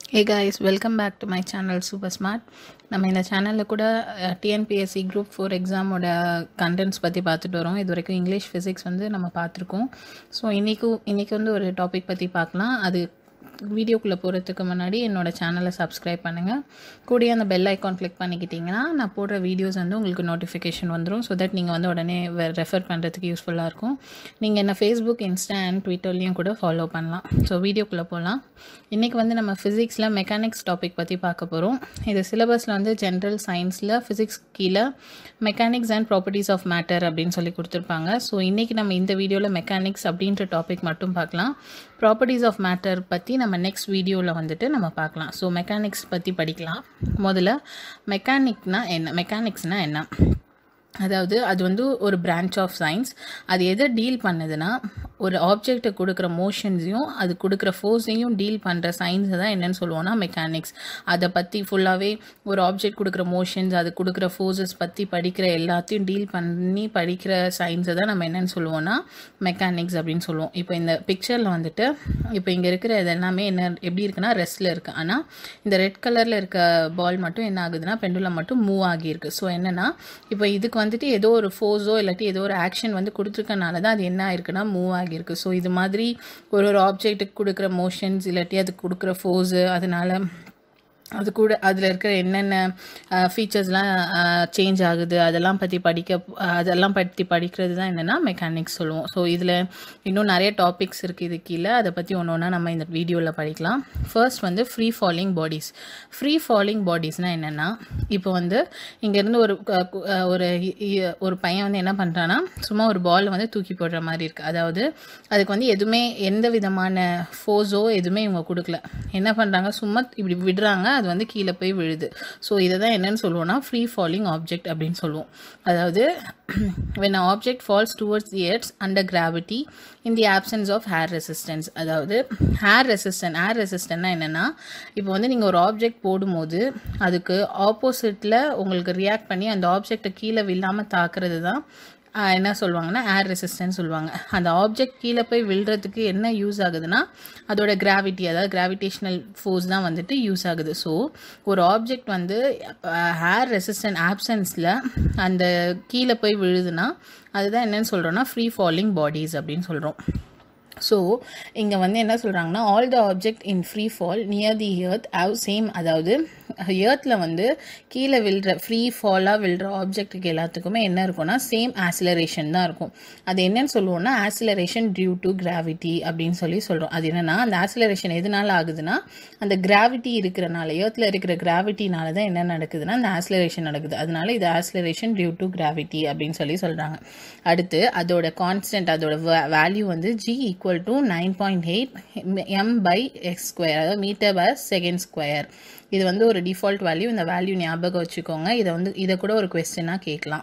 hey guys welcome back to my channel super smart நம்ம இந்த சேனலில் கூட டிஎன்பிஎஸ்சி குரூப் ஃபோர் எக்ஸாமோட கண்டென்ட்ஸ் பற்றி பார்த்துட்டு வரோம் இது வரைக்கும் இங்கிலீஷ் ஃபிசிக்ஸ் வந்து நம்ம பார்த்துருக்கோம் ஸோ இன்றைக்கும் இன்றைக்கி வந்து ஒரு டாபிக் பற்றி பார்க்கலாம் அது வீடியோக்குள்ளே போகிறதுக்கு முன்னாடி என்னோட சேனலை சப்ஸ்கிரைப் பண்ணுங்கள் கூடயே அந்த பெல் ஐக்கான் கிளிக் பண்ணிக்கிட்டிங்கன்னா நான் போடுற வீடியோஸ் வந்து உங்களுக்கு நோட்டிஃபிகேஷன் வந்துடும் ஸோ தட் நீங்கள் வந்து உடனே ரெஃபர் பண்ணுறதுக்கு யூஸ்ஃபுல்லாக இருக்கும் நீங்கள் என்ன ஃபேஸ்புக் இன்ஸ்டா அண்ட் ட்விட்டர்லேயும் கூட ஃபாலோ பண்ணலாம் ஸோ வீடியோக்குள்ளே போகலாம் இன்றைக்கி வந்து நம்ம ஃபிசிக்ஸில் மெக்கானிக்ஸ் டாபிக் பற்றி பார்க்க போகிறோம் இது சிலபஸில் வந்து ஜென்ரல் சயின்ஸில் ஃபிசிக்ஸ் கீழே mechanics and properties of matter அப்படின்னு சொல்லி கொடுத்துருப்பாங்க ஸோ இன்றைக்கி நம்ம இந்த வீடியோவில் மெக்கானிக்ஸ் அப்படின்ற டாபிக் மட்டும் பார்க்கலாம் ப்ராப்பர்ட்டிஸ் ஆஃப் மேட்டர் பற்றி நம்ம நெக்ஸ்ட் வீடியோவில் வந்துட்டு நம்ம பார்க்கலாம் ஸோ மெக்கானிக்ஸ் பற்றி படிக்கலாம் முதல்ல மெக்கானிக்னா என்ன மெக்கானிக்ஸ்னால் என்ன அதாவது அது வந்து ஒரு பிரான்ச் ஆஃப் சயின்ஸ் அது எதை டீல் பண்ணுதுன்னா ஒரு ஆப்ஜெக்ட்டை கொடுக்குற மோஷன்ஸையும் அது கொடுக்குற ஃபோர்ஸையும் டீல் பண்ணுற சயின்ஸை தான் என்னென்னு சொல்லுவோம்னா மெக்கானிக்ஸ் அதை பற்றி ஃபுல்லாகவே ஒரு ஆப்ஜெக்ட் கொடுக்குற மோஷன்ஸ் அது கொடுக்குற ஃபோர்ஸஸ் பற்றி படிக்கிற எல்லாத்தையும் டீல் பண்ணி படிக்கிற சயின்ஸை தான் நம்ம என்னென்னு சொல்லுவோம்னா மெக்கானிக்ஸ் அப்படின்னு சொல்லுவோம் இப்போ இந்த பிக்சரில் வந்துட்டு இப்போ இங்கே இருக்கிற இது எல்லாமே என்ன எப்படி இருக்குன்னா ரெஸ்ட்டில் இருக்குது ஆனால் இந்த ரெட் கலரில் இருக்க பால் மட்டும் என்ன ஆகுதுன்னா பெண்டுலம் மட்டும் மூவ் ஆகியிருக்கு ஸோ என்னென்னா இப்போ இதுக்கு வந்துட்டு ஏதோ ஒரு ஃபோர்ஸோ இல்லாட்டி ஏதோ ஒரு ஆக்ஷன் வந்து கொடுத்துருக்கனால தான் அது என்ன ஆயிருக்குன்னா மூவ் ஆகியிருக்கு ஸோ இது மாதிரி ஒரு ஒரு ஆப்ஜெக்ட்டுக்கு கொடுக்குற மோஷன்ஸ் இல்லாட்டி அதுக்கு கொடுக்குற ஃபோர்ஸு அதனால் அது கூட அதில் இருக்கிற என்னென்ன ஃபீச்சர்ஸ்லாம் சேஞ்ச் ஆகுது அதெல்லாம் பற்றி படிக்க அதெல்லாம் பற்றி படிக்கிறது தான் என்னென்னா மெக்கானிக்ஸ் சொல்லுவோம் ஸோ இதில் இன்னும் நிறைய டாபிக்ஸ் இருக்குது இது கீழே அதை பற்றி ஒன்று ஒன்றா நம்ம இந்த வீடியோவில் படிக்கலாம் ஃபர்ஸ்ட் வந்து free falling bodies free falling பாடிஸ்னால் என்னென்னா இப்போ வந்து இங்கேருந்து ஒரு ஒரு ஒரு பையன் வந்து என்ன பண்ணுறான்னா சும்மா ஒரு பால் வந்து தூக்கி போடுற மாதிரி இருக்குது அதாவது அதுக்கு வந்து எதுவுமே எந்த விதமான ஃபோர்ஸோ எதுவுமே இவங்க கொடுக்கல என்ன பண்ணுறாங்க சும்மா இப்படி விடுறாங்க அது வந்து கீழே போய் விழுது ஸோ இதை தான் என்னென்னு சொல்லுவோம்னா ஃப்ரீ ஃபாலிங் ஆப்ஜெக்ட் அப்படின்னு சொல்லுவோம் அதாவது when object falls towards the earth under gravity in the absence of air resistance அதாவது ஹேர் ரெசிஸ்டன்ட் ஹேர் ரெசிஸ்டன்ட்னா என்னென்னா இப்போ வந்து நீங்கள் ஒரு ஆப்ஜெக்ட் போடும்போது அதுக்கு ஆப்போசிட்டில் உங்களுக்கு ரியாக்ட் பண்ணி அந்த ஆப்ஜெக்டை கீழே விழாமல் தாக்குறது தான் என்ன சொல்லுவாங்கன்னா ஏர் ரெசிஸ்டன்ஸ் சொல்லுவாங்க அந்த ஆப்ஜெக்ட் கீழே போய் விழுறதுக்கு என்ன யூஸ் ஆகுதுன்னா அதோட கிராவிட்டி அதாவது கிராவிடேஷ்னல் ஃபோர்ஸ் தான் வந்துட்டு யூஸ் ஆகுது ஸோ ஒரு ஆப்ஜெக்ட் வந்து ஹேர் ரெசிஸ்டன்ட் ஆப்சன்ஸில் அந்த கீழே போய் விழுதுன்னா அதுதான் என்னன்னு சொல்கிறோன்னா ஃப்ரீ ஃபாலிங் பாடிஸ் அப்படின்னு சொல்கிறோம் ஸோ இங்கே வந்து என்ன சொல்கிறாங்கன்னா all the object in free fall near the earth have same அதாவது எர்த்தில் வந்து கீழே விழுற ஃப்ரீ ஃபாலாக விழுற ஆப்ஜெக்ட்டுக்கு எல்லாத்துக்குமே என்ன இருக்கும்னா சேம் ஆசிலரேஷன் தான் இருக்கும் அது என்னன்னு சொல்லுவோம்னா ஆசிலரேஷன் டியூ டு கிராவிட்டி அப்படின்னு சொல்லி சொல்கிறோம் அது என்னென்னா அந்த ஆசிலரேஷன் எதனால ஆகுதுன்னா அந்த கிராவிட்டி இருக்கிறனால எர்த்தில் இருக்கிற கிராவிட்டினால தான் என்ன நடக்குதுன்னா அந்த ஆசிலரேஷன் நடக்குது அதனால இது ஆசிலரேஷன் டியூ டு கிராவிட்டி அப்படின்னு சொல்லி சொல்கிறாங்க அடுத்து அதோட கான்ஸ்டன்ட் அதோட வேல்யூ வந்து G equal to nine point eight M by S square அதாவது மீட்டர் பை செகண்ட் ஸ்கொயர் இது வந்து ஒரு டிஃபால்ட் வேல்யூ இந்த வேல்யூ ஞாபகம் வச்சுக்கோங்க இதை வந்து இதை கூட ஒரு கொஸ்டினாக கேட்கலாம்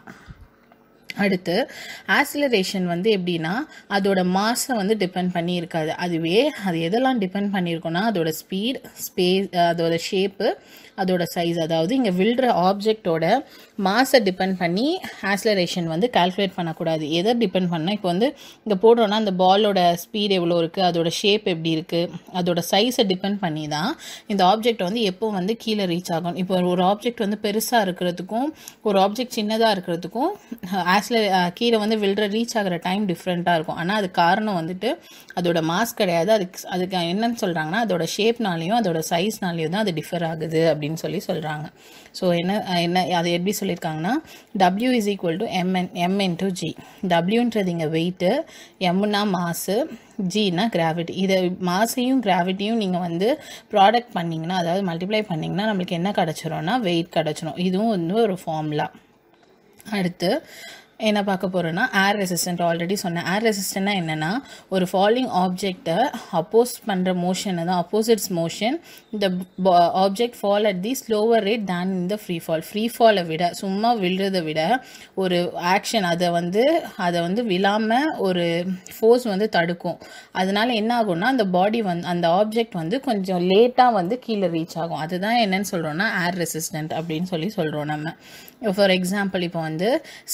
அடுத்து ஆசிலரேஷன் வந்து எப்படின்னா அதோட மாஸை வந்து டிபெண்ட் பண்ணி இருக்காது அதுவே அது எதெல்லாம் டிபெண்ட் பண்ணியிருக்கோன்னா அதோட ஸ்பீட் ஸ்பேஸ் அதோட ஷேப்பு அதோட சைஸ் அதாவது இங்கே விழுற ஆப்ஜெக்டோட மாஸை டிபெண்ட் பண்ணி ஆசிலரேஷன் வந்து கால்குலேட் பண்ணக்கூடாது எதை டிபெண்ட் பண்ணால் இப்போ வந்து இங்கே போடுறோன்னா அந்த பாலோட ஸ்பீட் எவ்வளோ இருக்குது அதோட ஷேப் எப்படி இருக்குது அதோட சைஸை டிபெண்ட் பண்ணி தான் இந்த ஆப்ஜெக்ட் வந்து எப்போ வந்து கீழே ரீச் ஆகும் இப்போ ஒரு ஆப்ஜெக்ட் வந்து பெருசாக இருக்கிறதுக்கும் ஒரு ஆப்ஜெக்ட் சின்னதாக இருக்கிறதுக்கும் ஆசில கீழே வந்து விழுற ரீச் ஆகிற டைம் டிஃப்ரெண்ட்டாக இருக்கும் ஆனால் அது காரணம் வந்துட்டு அதோட மாஸ் கிடையாது அதுக்கு அதுக்கு என்னன்னு சொல்கிறாங்கன்னா அதோட ஷேப்னாலையும் அதோட சைஸ்னாலையும் தான் அது டிஃபர் ஆகுது அப்படின்னு சொல்லி சொல்கிறாங்க ஸோ என்ன என்ன அது எப்படி சொல்லியிருக்காங்கன்னா W is equal to M N M into G டபிள்யூன்றது இங்கே வெயிட்டு எம்னா மாசு ஜினா கிராவிட்டி இதை மாசையும் கிராவிட்டியும் நீங்கள் வந்து ப்ராடக்ட் பண்ணிங்கன்னா அதாவது மல்டிப்ளை பண்ணிங்கன்னா நம்மளுக்கு என்ன கிடச்சிரும்னா வெயிட் கிடச்சிரும் இதுவும் வந்து ஒரு ஃபார்முலா அடுத்து என்ன பார்க்க போகிறோன்னா ஏர் ரெசிஸ்டன்ட் ஆல்ரெடி சொன்னேன் ஏர் ரெசிஸ்டன்ட்னா என்னென்னா ஒரு ஃபாலிங் ஆப்ஜெக்டை அப்போஸ் பண்ணுற மோஷனை தான் அப்போசிட்ஸ் மோஷன் இந்த object fall at the slower rate than இந்த ஃப்ரீ ஃபால் ஃப்ரீ ஃபாலை விட சும்மா விழுறதை விட ஒரு ஆக்ஷன் அதை வந்து அதை வந்து விழாமல் ஒரு ஃபோர்ஸ் வந்து தடுக்கும் அதனால என்ன ஆகும்னா அந்த பாடி வந்து அந்த ஆப்ஜெக்ட் வந்து கொஞ்சம் லேட்டாக வந்து கீழே ரீச் ஆகும் அதுதான் என்னன்னு சொல்கிறோன்னா ஏர் ரெசிஸ்டன்ட் அப்படின்னு சொல்லி சொல்கிறோம் நம்ம ஃபார் எக்ஸாம்பிள் இப்போ வந்து ஸ்க்ரை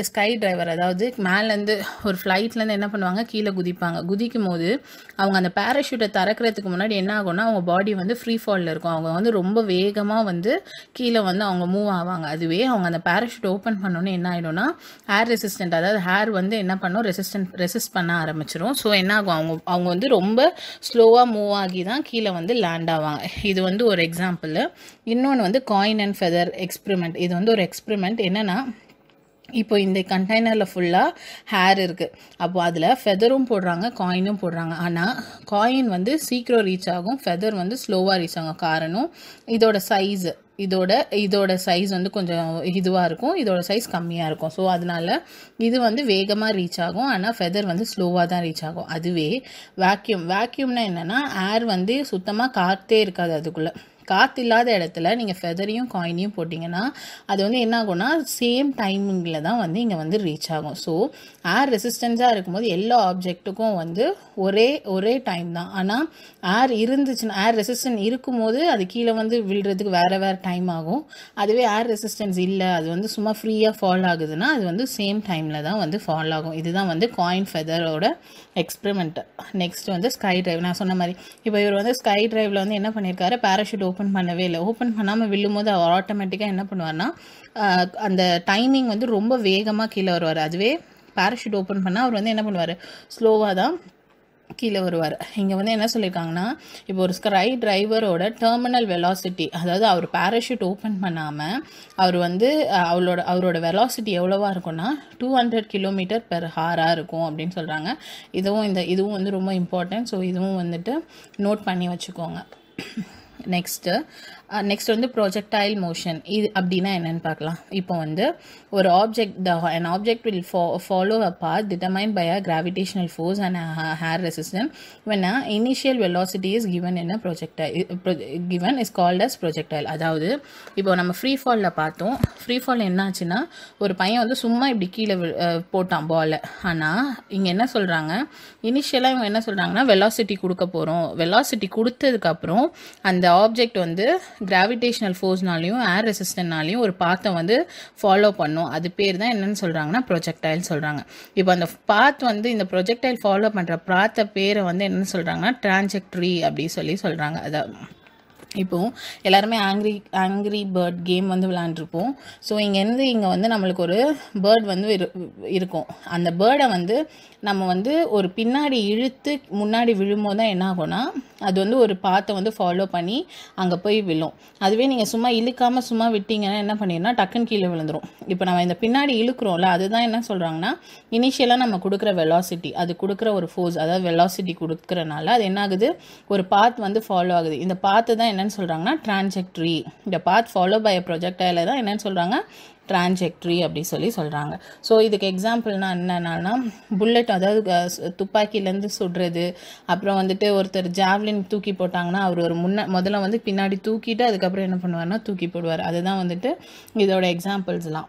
ஸ்கை டிரைவர் அதாவது மேலேருந்து ஒரு ஃப்ளைட்லேருந்து என்ன பண்ணுவாங்க கீழே குதிப்பாங்க குதிக்கும் போது அவங்க அந்த பேராஷூட்டை திறக்கிறதுக்கு முன்னாடி என்ன ஆகும்னா அவங்க பாடி வந்து ஃப்ரீ ஃபாலில் இருக்கும் அவங்க வந்து ரொம்ப வேகமாக வந்து கீழே வந்து அவங்க மூவ் ஆவாங்க அதுவே அவங்க அந்த பேராஷூட் ஓப்பன் பண்ணோன்னே என்ன ஆகிடும்னா ஹேர் ரெசிஸ்டன்ட் அதாவது ஹேர் வந்து என்ன பண்ணும் ரெசிஸ்டன்ட் ரெசிஸ்ட் பண்ண ஆரம்பிச்சிரும் ஸோ என்ன ஆகும் அவங்க அவங்க வந்து ரொம்ப ஸ்லோவாக மூவ் ஆகி தான் கீழே வந்து லேண்ட் ஆவாங்க இது வந்து ஒரு எக்ஸாம்பிள் இன்னொன்று வந்து காயின் அண்ட் ஃபெதர் எக்ஸ்பிரிமெண்ட் இது வந்து ஒரு எக்ஸ்பிரிமெண்ட் என்னென்னா இப்போ இந்த கண்டெய்னரில் ஃபுல்லாக ஹேர் இருக்குது அப்போ அதில் ஃபெதரும் போடுறாங்க காயினும் போடுறாங்க ஆனால் காயின் வந்து சீக்கிரம் ரீச் ஆகும் ஃபெதர் வந்து ஸ்லோவாக ரீச் ஆகும் காரணம் இதோட சைஸு இதோட இதோட சைஸ் வந்து கொஞ்சம் இதுவாக இருக்கும் இதோட சைஸ் கம்மியாக இருக்கும் ஸோ அதனால இது வந்து வேகமாக ரீச் ஆகும் ஆனால் ஃபெதர் வந்து ஸ்லோவாக தான் ரீச் ஆகும் அதுவே வேக்யூம் வேக்யூம்னா என்னென்னா ஏர் வந்து சுத்தமாக காற்றே இருக்காது அதுக்குள்ளே காற்று இல்லாத இடத்துல நீங்கள் ஃபெதரையும் காயினையும் போட்டிங்கன்னா அது வந்து என்ன ஆகும்னா சேம் டைமிங்கில் தான் வந்து இங்கே வந்து ரீச் ஆகும் ஸோ ஏர் ரெசிஸ்டன்ஸாக இருக்கும்போது எல்லா ஆப்ஜெக்ட்டுக்கும் வந்து ஒரே ஒரே டைம் தான் ஆனால் ஏர் இருந்துச்சுன்னா ஏர் ரெசிஸ்டன்ட் இருக்கும்போது அது கீழே வந்து விழுறதுக்கு வேறு வேறு டைம் ஆகும் அதுவே ஏர் ரெசிஸ்டன்ஸ் இல்லை அது வந்து சும்மா ஃப்ரீயாக ஃபால் ஆகுதுன்னா அது வந்து சேம் டைமில் தான் வந்து ஃபால் ஆகும் இதுதான் வந்து காயின் ஃபெதரோட எக்ஸ்பெரிமெண்ட் நெக்ஸ்ட் வந்து ஸ்கை டிரைவ் நான் சொன்ன மாதிரி இப்போ இவர் வந்து ஸ்கை டிரைவில் வந்து என்ன பண்ணியிருக்காரு பேராஷூட் ஓப்பன் பண்ணவே இல்லை ஓப்பன் பண்ணாமல் விழும்போது அவர் ஆட்டோமேட்டிக்காக என்ன பண்ணுவார்னா ஆஹ், அந்த டைமிங் வந்து ரொம்ப வேகமாக கீழே வருவார் அதுவே பேராஷூட் ஓப்பன் பண்ணால் அவர் வந்து என்ன பண்ணுவார் ஸ்லோவாக தான் கீழே வருவார் இங்கே வந்து என்ன சொல்லியிருக்காங்கன்னா இப்போ ஒரு ஸ்கை டிரைவரோட டெர்மினல் வெலாசிட்டி அதாவது அவர் பேராஷூட் ஓப்பன் பண்ணாமல் அவர் வந்து அஹ், அவளோட அவரோட வெலாசிட்டி எவ்வளோவா இருக்கும்னா டூ ஹண்ட்ரட் கிலோமீட்டர் பெர் ஹாராக இருக்கும் அப்படின்னு சொல்கிறாங்க இதுவும் இந்த இதுவும் வந்து ரொம்ப இம்பார்ட்டன்ட் ஸோ இதுவும் வந்துட்டு நோட் பண்ணி வச்சுக்கோங்க நெக்ஸ்ட்டு நெக்ஸ்ட் வந்து ப்ரொஜெக்டைல் மோஷன் இது அப்படின்னா என்னன்னு பார்க்கலாம் இப்போ வந்து ஒரு object the an object will fo- follow a path determined by a gravitational force and a ha- hair resistance when a initial velocity is given in a projectile i- pro- given is called as projectile அதாவது இப்போ நம்ம free ஃபாலில் பார்த்தோம் free fall என்னாச்சுன்னா ஒரு பையன் வந்து சும்மா இப்படி கீழே வி- அஹ் போட்டான் பாலை ஆனால் இங்கே என்ன சொல்கிறாங்க இனிஷியலாக இவங்க என்ன சொல்கிறாங்கன்னா வெலாசிட்டி கொடுக்க போகிறோம் வெலாசிட்டி கொடுத்ததுக்கப்புறம் அந்த ஆப்ஜெக்ட் வந்து கிராவிடேஷனல் ஃபோர்ஸ்னாலையும் ஏர் ரெசிஸ்டன்ட்னாலையும் ஒரு பாத்தை வந்து ஃபாலோ பண்ணும் அது பேர் தான் என்னன்னு சொல்கிறாங்கன்னா ப்ரொஜெக்டைல் சொல்கிறாங்க இப்போ அந்த பாத் வந்து இந்த ப்ரொஜெக்டைல் ஃபாலோ பண்ணுற பாத்த பேரை வந்து என்னன்னு சொல்கிறாங்கன்னா டிரான்ஜெக்ட்ரி அப்படி சொல்லி சொல்கிறாங்க அதாவது இப்போ எல்லாருமே ஆங்க்ரி ஆங்க்ரி பேர்ட் கேம் வந்து விளாண்டுருப்போம் ஸோ இங்கேருந்து இங்கே வந்து நம்மளுக்கு ஒரு பேர்ட் வந்து இரு இருக்கும் அந்த பேர்டை வந்து நம்ம வந்து ஒரு பின்னாடி இழுத்து முன்னாடி விழும்போது தான் என்ன ஆகும்னா அது வந்து ஒரு பாத்தை வந்து ஃபாலோ பண்ணி அங்கே போய் விழும் அதுவே நீங்கள் சும்மா இழுக்காமல் சும்மா விட்டீங்கன்னா என்ன பண்ணிடும்னா டக்குன்னு கீழே விழுந்துரும் இப்போ நம்ம இந்த பின்னாடி இழுக்கிறோம்ல அதுதான் என்ன சொல்கிறாங்கன்னா இனிஷியலாக நம்ம கொடுக்குற வெலாசிட்டி அது கொடுக்குற ஒரு ஃபோர்ஸ் அதாவது வெலாசிட்டி கொடுக்குறனால அது என்ன ஆகுது ஒரு பாத் வந்து ஃபாலோ ஆகுது இந்த பாத்து தான் என்னன்னு சொல்கிறாங்கன்னா டிரான்ஜெக்ட்ரி இந்த பாத் ஃபாலோ பை ப்ரொஜெக்டைல தான் என்னன்னு சொல்கிறாங்க டிரான்ஜெக்ட்ரி அப்படி சொல்லி சொல்கிறாங்க ஸோ இதுக்கு எக்ஸாம்பிள்னா என்னென்னா புல்லட் அதாவது க- ஸ்- துப்பாக்கிலேருந்து சுடுறது அப்புறம் வந்துட்டு ஒருத்தர் ஜாவ்லின் தூக்கி போட்டாங்கன்னா அவர் ஒரு முன்ன முதல்ல வந்து பின்னாடி தூக்கிட்டு அதுக்கப்புறம் என்ன பண்ணுவார்னா தூக்கி போடுவார் அதுதான் வந்துட்டு இதோட எக்ஸாம்பிள்ஸ்லாம்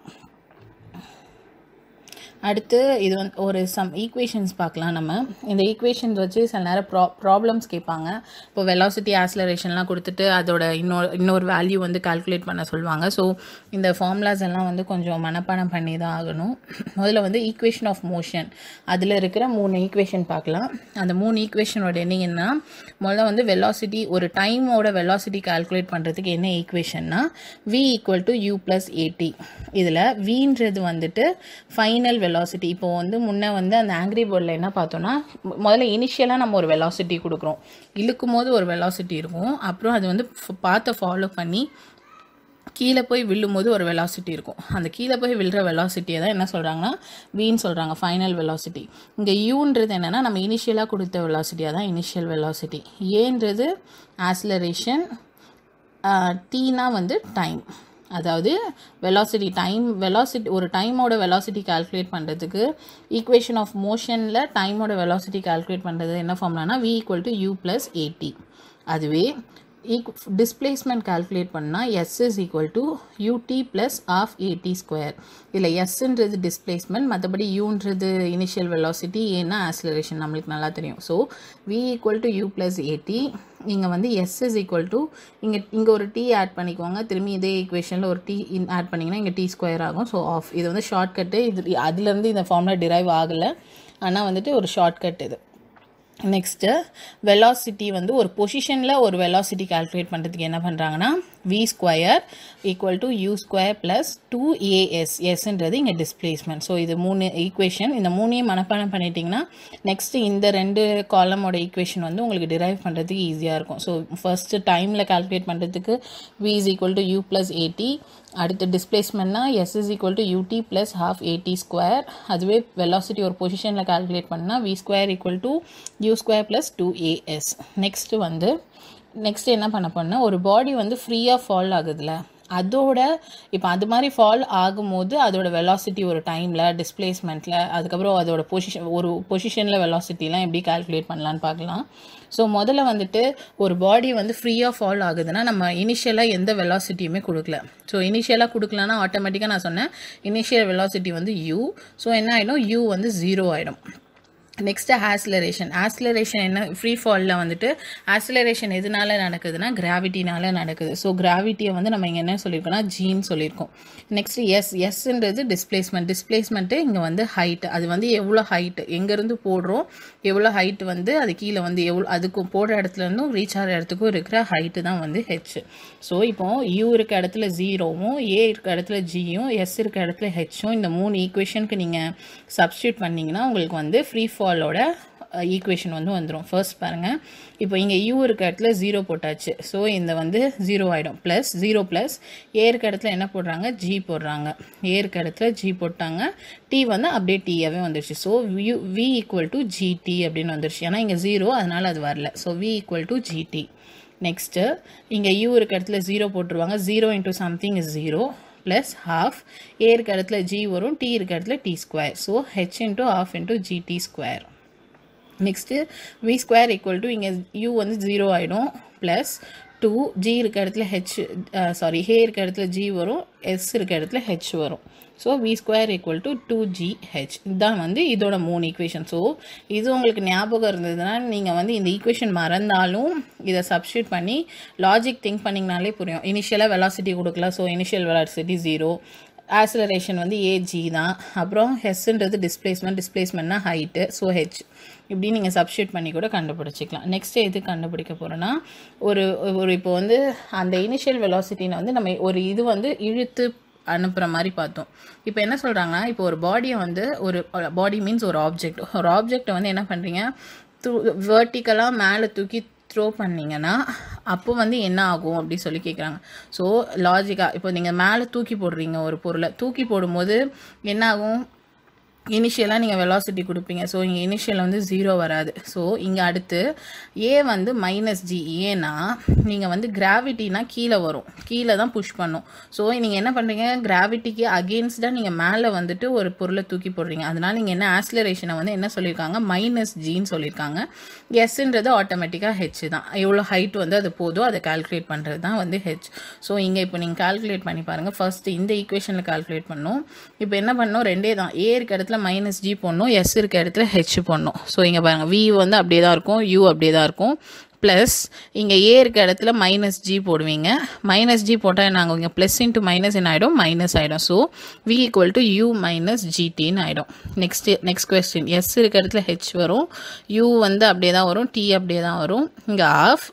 அடுத்து இது வந்து ஒரு சம் ஈக்குவேஷன்ஸ் பார்க்கலாம் நம்ம இந்த ஈக்குவேஷன்ஸ் வச்சு சில நேரம் ப்ரா ப்ராப்ளம்ஸ் கேட்பாங்க இப்போ வெலாசிட்டி ஆக்சலரேஷன்லாம் கொடுத்துட்டு அதோட இன்னொரு இன்னொரு வேல்யூ வந்து கால்குலேட் பண்ண சொல்லுவாங்க ஸோ இந்த ஃபார்முலாஸ் எல்லாம் வந்து கொஞ்சம் மனப்பாடம் பண்ணி தான் ஆகணும் முதல்ல வந்து ஈக்குவேஷன் ஆஃப் மோஷன் அதில் இருக்கிற மூணு ஈக்குவேஷன் பார்க்கலாம் அந்த மூணு ஈக்குவேஷனோட என்னங்கன்னா முதல்ல வந்து வெலாசிட்டி ஒரு டைமோட வெலாசிட்டி கால்குலேட் பண்ணுறதுக்கு என்ன ஈக்குவேஷன்னா v equal to U plus A T இதில் வின்றது வந்துட்டு ஃபைனல் வெலாசிட்டி இப்போ வந்து முன்ன வந்து அந்த ஆங்கிரி போர்டில் என்ன பார்த்தோன்னா மு- முதல்ல இனிஷியலாக நம்ம ஒரு வெலாசிட்டி கொடுக்குறோம் இழுக்கும் போது ஒரு வெலாசிட்டி இருக்கும் அப்புறம் அது வந்து பார்த்த ஃபாலோ பண்ணி கீழே போய் விழும்போது ஒரு வெலாசிட்டி இருக்கும் அந்த கீழே போய் விழுற வெலாசிட்டியை தான் என்ன சொல்கிறாங்கன்னா வின்னு சொல்கிறாங்க ஃபைனல் வெலாசிட்டி இங்கே யூன்றது என்னென்னா நம்ம இனிஷியலாக கொடுத்த வெலாசிட்டியாக தான் இனிஷியல் வெலாசிட்டி ஏன்றது ஆக்சிலரேஷன் டீனா வந்து டைம் அதாவது வெலாசிட்டி டைம் வெலாசிட்டி ஒரு டைமோட வெலாசிட்டி கால்குலேட் பண்ணுறதுக்கு ஈக்குவேஷன் ஆஃப் மோஷனில் டைமோட வெலாசிட்டி கால்குலேட் பண்ணுறது என்ன ஃபார்ம்லானா v equal to U plus A T அதுவே டிஸ்பிளேஸ்மெண்ட் கால்குலேட் பண்ணால் S is equal to U T plus half A T square இதில் எஸ்ன்றது டிஸ்பிளேஸ்மெண்ட் மற்றபடி யூன்றது இனிஷியல் வெலாசிட்டி ஏன்னா ஆக்சிலரேஷன் நம்மளுக்கு நல்லா தெரியும் so V equal to U plus A T இங்கே வந்து எஸ் இஸ் ஈக்குவல் டு இங்கே இங்கே ஒரு டி ஆட் பண்ணிக்கோங்க திரும்பி இதே ஈக்குவேஷனில் ஒரு டி இன் ஆட் பண்ணிங்கன்னா இங்கே டி ஸ்கொயர் ஆகும் ஸோ ஆஃப் இது வந்து ஷார்ட்கட்டு இது அதுலேருந்து இந்த ஃபார்முலா டிரைவ் ஆகலை ஆனால் வந்துட்டு ஒரு ஷார்ட்கட் இது நெக்ஸ்ட்டு வெலாசிட்டி வந்து ஒரு பொசிஷனில் ஒரு வெலாசிட்டி கால்குலேட் பண்ணுறதுக்கு என்ன பண்ணுறாங்கன்னா V square equal to U square plus two A S எஸ்ன்றது இங்கே டிஸ்பிளேஸ்மெண்ட் ஸோ இது மூணு ஈக்குவேஷன் இந்த மூணையும் மனப்பாடம் பண்ணிட்டீங்கன்னா நெக்ஸ்ட்டு இந்த ரெண்டு காலமோட ஈக்குவேஷன் வந்து உங்களுக்கு டிரைவ் பண்ணுறதுக்கு ஈஸியாக இருக்கும் ஸோ ஃபஸ்ட்டு டைமில் கால்குலேட் பண்ணுறதுக்கு V is equal to U plus A T அடுத்து டிஸ்பிளேஸ்மெண்ட்னா S is equal to U T plus half A T square அதுவே வெலாசிட்டி ஒரு பொசிஷனில் கால்குலேட் பண்ணால் V square equal to U square plus two A S next வந்து next என்ன பண்ண போனால் ஒரு பாடி வந்து ஃப்ரீயாக ஃபால் ஆகுதுல்ல அதோட இப்போ அது மாதிரி ஃபால் ஆகும்போது அதோட வெலாசிட்டி ஒரு டைமில் டிஸ்பிளேஸ்மெண்ட்டில் அதுக்கப்புறம் அதோட பொசிஷன் ஒரு பொசிஷனில் வெலாசிட்டிலாம் எப்படி கால்குலேட் பண்ணலான்னு பார்க்கலாம் ஸோ முதல்ல வந்துட்டு ஒரு பாடி வந்து ஃப்ரீயாக ஃபால் ஆகுதுன்னா நம்ம இனிஷியலாக எந்த வெலாசிட்டியுமே கொடுக்கல ஸோ இனிஷியலாக கொடுக்கலன்னா ஆட்டோமேட்டிக்காக நான் சொன்னேன் இனிஷியல் வெலாசிட்டி வந்து யூ ஸோ என்ன ஆகிடும் யூ வந்து ஜீரோ ஆகிடும் நெக்ஸ்ட்டு ஆக்சிலரேஷன் ஆக்சிலரேஷன் என்ன ஃப்ரீ ஃபாலில் வந்துட்டு ஆக்சிலரேஷன் எதனால நடக்குதுன்னா கிராவிட்டினால நடக்குது ஸோ கிராவிட்டியை வந்து நம்ம இங்கே என்ன சொல்லியிருக்கோம்னா ஜீன்னு சொல்லியிருக்கோம் நெக்ஸ்ட் எஸ் எஸ்ன்றது டிஸ்பிளேஸ்மெண்ட் டிஸ்பிளேஸ்மெண்ட்டு இங்கே வந்து ஹைட் அது வந்து எவ்வளோ ஹைட் எங்கேருந்து போடுறோம் எவ்வளோ ஹைட் வந்து அது கீழே வந்து எவ்வளோ அதுக்கு போடுற இடத்துலேருந்தும் ரீச் ஆகிற இடத்துக்கும் இருக்கிற ஹைட்டு தான் வந்து ஹெச் ஸோ இப்போ யூ இருக்க இடத்துல ஜீரோவும் ஏ இருக்க இடத்துல ஜியும் எஸ் இருக்க இடத்துல ஹெச்சும் இந்த மூணு ஈக்குவேஷனுக்கு நீங்கள் சப்ஸ்டியூட் பண்ணிங்கன்னா உங்களுக்கு வந்து ஃப்ரீ ஃபாலோட ஈக்குவேஷன் வந்து வந்துடும் ஃபர்ஸ்ட் பாருங்கள் இப்போ இங்கே யூ இருக்க இடத்துல ஜீரோ போட்டாச்சு ஸோ இந்த வந்து ஜீரோ ஆகிடும் ப்ளஸ் ஜீரோ ப்ளஸ் ஏ இருக்க இடத்துல என்ன போடுறாங்க ஜி போடுறாங்க ஏ இருக்க இடத்துல ஜி போட்டாங்க டி வந்து அப்படியே டீயாகவே வந்துருச்சு so V V equal to G T அப்படின்னு வந்துருச்சு ஏன்னா இங்கே ஜீரோ அதனால் அது வரல so V equal to G T next இங்கே யூ இருக்க இடத்துல ஜீரோ போட்டுருவாங்க zero into something is zero plus half A இருக்க இடத்துல ஜி வரும் டி இருக்க இடத்துல T square so H into half into G T square next V square equal to இங்கே யூ வந்து ஜீரோ ஆகிடும் ப்ளஸ் டூ ஜி இருக்க இடத்துல ஹெச் சாரி ஹே இருக்க இடத்துல ஜி வரும் எஸ் இருக்க இடத்துல ஹெச் வரும் so V square equal to two G H இதுதான் வந்து இதோட மூணு ஈக்குவேஷன் ஸோ இது உங்களுக்கு ஞாபகம் இருந்ததுன்னா நீங்கள் வந்து இந்த ஈக்குவேஷன் மறந்தாலும் இதை சப்ஸ்டியூட் பண்ணி லாஜிக் திங்க் பண்ணிங்கனாலே புரியும் இனிஷியலாக வெலாசிட்டி கொடுக்கலாம் so initial velocity zero acceleration வந்து ஏஜி தான் அப்புறம் ஹெஸ்ன்றது டிஸ்பிளேஸ்மெண்ட் டிஸ்பிளேஸ்மெண்ட்னா ஹைட்டு ஸோ ஹெச் இப்படி நீங்கள் சப்ஸ்டியூட் பண்ணி கூட கண்டுபிடிச்சிக்கலாம் நெக்ஸ்ட் எது கண்டுபிடிக்க போகிறோன்னா ஒரு ஒரு இப்போ வந்து அந்த இனிஷியல் வெலாசிட்டினை வந்து நம்ம ஒரு இது வந்து இழுத்து அனுப்புகிற மாதிரி பார்த்தோம் இப்போ என்ன சொல்கிறாங்கன்னா இப்போ ஒரு பாடியை வந்து ஒரு பாடி மீன்ஸ் ஒரு ஆப்ஜெக்ட் ஒரு ஆப்ஜெக்டை வந்து என்ன பண்ணுறீங்க தூ வேர்ட்டிக்கலாக மேலே தூக்கி த்ரோ பண்ணிங்கன்னா அப்போ வந்து என்ன ஆகும் அப்படி சொல்லி கேட்குறாங்க ஸோ லாஜிக்காக இப்போ நீங்கள் மேலே தூக்கி போடுறீங்க ஒரு பொருளை தூக்கி போடும்போது என்ன ஆகும் இனிஷியலாக நீங்கள் வெலாசிட்டி கொடுப்பீங்க ஸோ இங்கே இனிஷியல் வந்து ஜீரோ வராது ஸோ இங்கே அடுத்து ஏ வந்து மைனஸ் ஜி ஏன்னா நீங்கள் வந்து கிராவிட்டினா கீழே வரும் கீழே தான் புஷ் பண்ணும் ஸோ நீங்கள் என்ன பண்ணுறீங்க கிராவிட்டிக்கு அகெயின்ஸ்டாக நீங்கள் மேலே வந்துட்டு ஒரு பொருளை தூக்கி போடுறீங்க அதனால் நீங்கள் என்ன ஆக்சிலரேஷனை வந்து என்ன சொல்லியிருக்காங்க மைனஸ் ஜின்னு சொல்லியிருக்காங்க எஸ்ன்றது ஆட்டோமேட்டிக்காக ஹெச் தான் எவ்வளோ ஹைட் வந்து அது போதோ அதை கால்குலேட் பண்ணுறது தான் வந்து ஹெச் ஸோ இங்கே இப்போ நீங்கள் கால்குலேட் பண்ணி பாருங்கள் ஃபஸ்ட்டு இந்த ஈக்குவேஷனில் கால்குலேட் பண்ணணும் இப்போ என்ன பண்ணணும் ரெண்டே தான் ஏ இருக்க இடத்துல மைனஸ் ஜி போடணும் எஸ் இருக்க இடத்துல ஹெச் போடணும் ஸோ இங்கே பாருங்கள் வி வந்து அப்படியே தான் இருக்கும் யூ அப்படியே தான் இருக்கும் ப்ளஸ் இங்கே ஏ இருக்க இடத்துல மைனஸ் ஜி போடுவீங்க மைனஸ் ஜி போட்டால் நாங்கள் இங்கே ப்ளஸ் இன்ட்டு மைனஸ் என்ன ஆகிடும் மைனஸ் ஆகிடும் so V equal to U minus ஜிடின்னு ஆகிடும் நெக்ஸ்ட் நெக்ஸ்ட் கொஸ்டின் எஸ் இருக்க இடத்துல ஹெச் வரும் யூ வந்து அப்படியே தான் வரும் டி அப்படியே தான் வரும் இங்கே ஆஃப்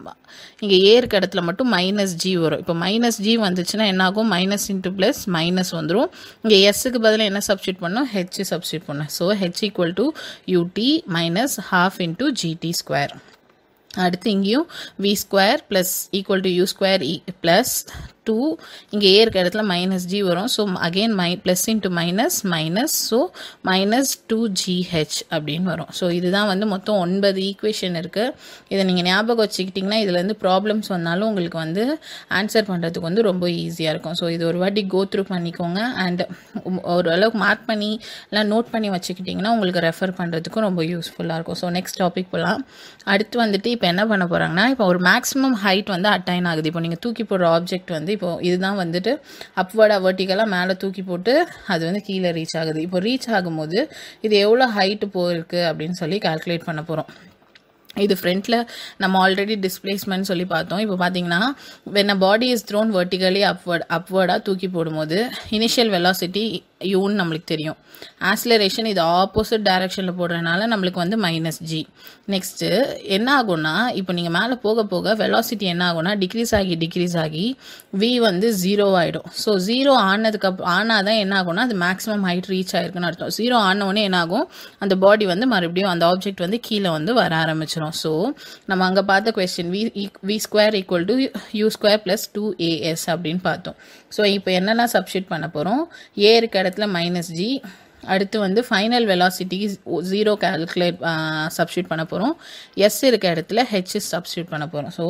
இங்கே ஏ இருக்க இடத்துல மட்டும் மைனஸ் ஜி வரும் இப்போ மைனஸ் ஜி வந்துச்சுன்னா என்ன ஆகும் மைனஸ் இன்ட்டு ப்ளஸ் மைனஸ் வந்துடும் இங்கே எஸ்ஸுக்கு பதிலாக என்ன சப்ஸ்டியூட் பண்ணோம் ஹெச் சப்ஸ்டியூட் பண்ணோம் so H equal to U T minus half into G T square அடுத்து இங்கேயும் V square plus equal to U square இ ப்ளஸ் டூ இங்கே ஏ இருக்க இடத்துல மைனஸ் ஜி வரும் so again my plus into minus minus so minus two G H அப்படின்னு வரும் so இதுதான் வந்து மொத்தம் ஒன்பது ஈக்குவேஷன் இருக்குது இதை நீங்கள் ஞாபகம் வச்சுக்கிட்டிங்கன்னா இதுலேருந்து ப்ராப்ளம்ஸ் வந்தாலும் உங்களுக்கு வந்து ஆன்சர் பண்ணுறதுக்கு வந்து ரொம்ப ஈஸியாக இருக்கும் ஸோ இது ஒரு வாட்டி கோ த்ரூ பண்ணிக்கோங்க அண்ட் ஓரளவுக்கு மார்க் பண்ணி இல்லை நோட் பண்ணி வச்சுக்கிட்டிங்கன்னா உங்களுக்கு ரெஃபர் பண்ணுறதுக்கும் ரொம்ப யூஸ்ஃபுல்லாக இருக்கும் ஸோ நெக்ஸ்ட் டாபிக் போகலாம் அடுத்து வந்துட்டு இப்போ என்ன பண்ண போகிறாங்கன்னா இப்போ ஒரு மேக்ஸிமம் ஹைட் வந்து அட்டைன் ஆகுது இப்போ நீங்கள் தூக்கி போடுற ஆப்ஜெக்ட் வந்து இப்போ இதுதான் வந்துட்டு அப்வர்டாக வெர்டிக்கலாக மேலே தூக்கி போட்டு அது வந்து கீழே ரீச் ஆகுது இப்போ ரீச் ஆகும்போது இது எவ்வளோ ஹைட்டு போயிருக்கு அப்படின்னு சொல்லி கால்குலேட் பண்ண போகிறோம் இது ஃப்ரண்ட்டில் நம்ம ஆல்ரெடி டிஸ்பிளேஸ்மெண்ட் சொல்லி பார்த்தோம் இப்போ பார்த்தீங்கன்னா when a body is thrown vertically upward அப்வர்டாக தூக்கி போடும்போது இனிஷியல் வெலாசிட்டி யூன்னு நம்மளுக்கு தெரியும் ஆக்சிலரேஷன் இது ஆப்போசிட் டைரக்ஷனில் போடுறதுனால நம்மளுக்கு வந்து மைனஸ் ஜி நெக்ஸ்ட்டு என்ன ஆகும்னா இப்போ நீங்கள் மேலே போக போக வெலாசிட்டி என்ன ஆகும்னா டிக்ரீஸ் ஆகி டிக்ரீஸ் ஆகி வி வந்து ஜீரோ ஆகிடும் ஸோ ஜீரோ ஆனதுக்கு அப் ஆனால் தான் என்ன ஆகும்னா அது மேக்ஸிமம் ஹைட் ரீச் ஆயிருக்குன்னு அர்த்தம் ஜீரோ ஆனவுடனே என்ன ஆகும் அந்த பாடி வந்து மறுபடியும் அந்த ஆப்ஜெக்ட் வந்து கீழே வந்து வர ஆரம்பிச்சிடும் ஸோ நம்ம அங்கே பார்த்த question V V square equal to U square plus two A S அப்படின்னு பார்த்தோம் ஸோ இப்போ என்னெல்லாம் சப்ஸ்டியூட் பண்ண போகிறோம் ஏ இருக்க இடத்துல மைனஸ் ஜி அடுத்து வந்து final velocity zero calculate substitute பண்ண போகிறோம் எஸ் இருக்க இடத்துல ஹெச் சப்ஸ்டியூட் பண்ண போகிறோம் ஸோ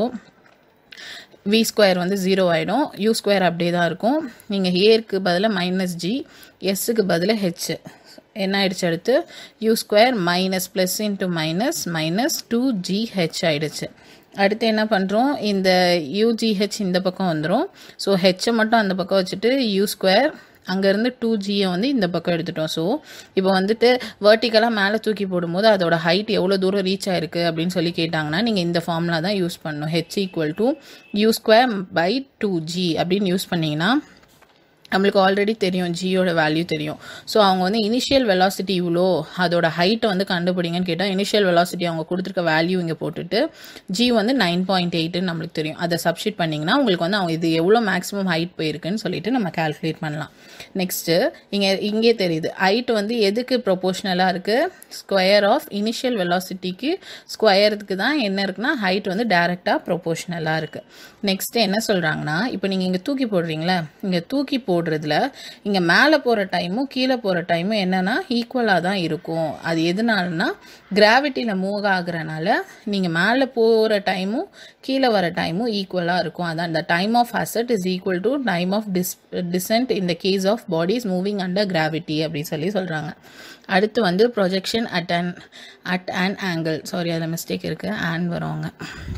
வி ஸ்கொயர் வந்து ஜீரோ ஆகிடும் யூ ஸ்கொயர் அப்படியே தான் இருக்கும் நீங்கள் ஏருக்கு பதிலாக மைனஸ் ஜி எஸ்ஸுக்கு பதிலாக ஹெச் என்ன ஆயிடுச்சு அடுத்து U square minus plus into minus minus two G H ஆயிடுச்சு அடுத்து என்ன பண்ணுறோம் இந்த யூஜிஹெச் இந்த பக்கம் வந்துடும் ஸோ ஹெச்சை மட்டும் அந்த பக்கம் வச்சுட்டு யூ ஸ்கொயர் அங்கேருந்து டூ ஜியை வந்து இந்த பக்கம் எடுத்துட்டோம் ஸோ இப்போ வந்துட்டு வேர்ட்டிக்கலாக மேலே தூக்கி போடும்போது அதோட ஹைட் எவ்வளோ தூரம் ரீச் ஆயிருக்கு அப்படின்னு சொல்லி கேட்டாங்கன்னா நீங்கள் இந்த ஃபார்முலா தான் யூஸ் பண்ணணும் H equal to U square by two G அப்படின்னு யூஸ் பண்ணிங்கன்னா நம்மளுக்கு ஆல்ரெடி தெரியும் ஜியோட வேல்யூ தெரியும் ஸோ அவங்க வந்து இனிஷியல் வெலாசிட்டி இவ்வளோ அதோட ஹைட்டை வந்து கண்டுபிடிங்கன்னு கேட்டால் இனிஷியல் வெலாசிட்டி அவங்க கொடுத்துருக்க வேல்யூ இங்கே போட்டுட்டு ஜி வந்து நைன் பாயிண்ட் எயிட்டுன்னு நம்மளுக்கு தெரியும் அதை சப்ஸ்டிட் பண்ணிங்கன்னா உங்களுக்கு வந்து அவங்க இது எவ்வளோ மேக்ஸிமம் ஹைட் போயிருக்குன்னு சொல்லிட்டு நம்ம கால்குலேட் பண்ணலாம் நெக்ஸ்ட்டு இங்கே இங்கே தெரியுது ஹைட் வந்து எதுக்கு ப்ரொபோஷ்னலாக இருக்குது ஸ்கொயர் ஆஃப் இனிஷியல் வெலாசிட்டிக்கு ஸ்கொயருக்கு தான் என்ன இருக்குன்னா ஹைட் வந்து டேரெக்டாக ப்ரொபோஷ்னலாக இருக்குது நெக்ஸ்ட்டு என்ன சொல்கிறாங்கன்னா இப்போ நீங்கள் இங்கே தூக்கி போடுறீங்களா இங்கே தூக்கி போடுறதுல இங்கே மேலே போகிற டைமும் கீழே போகிற டைமும் என்னென்னா ஈக்குவலாக தான் இருக்கும் அது எதனாலனா கிராவிட்டியில் மூவ் ஆகுறனால நீங்கள் மேலே போகிற டைமும் கீழே வர டைமும் ஈக்குவலாக இருக்கும் அதான் இந்த time of ascent is equal to time of dis descent in the case of bodies moving under gravity அப்படின்னு சொல்லி சொல்கிறாங்க அடுத்து வந்து projection at an at an angle sorry அதில் மிஸ்டேக் இருக்குது ஆன் வருவாங்க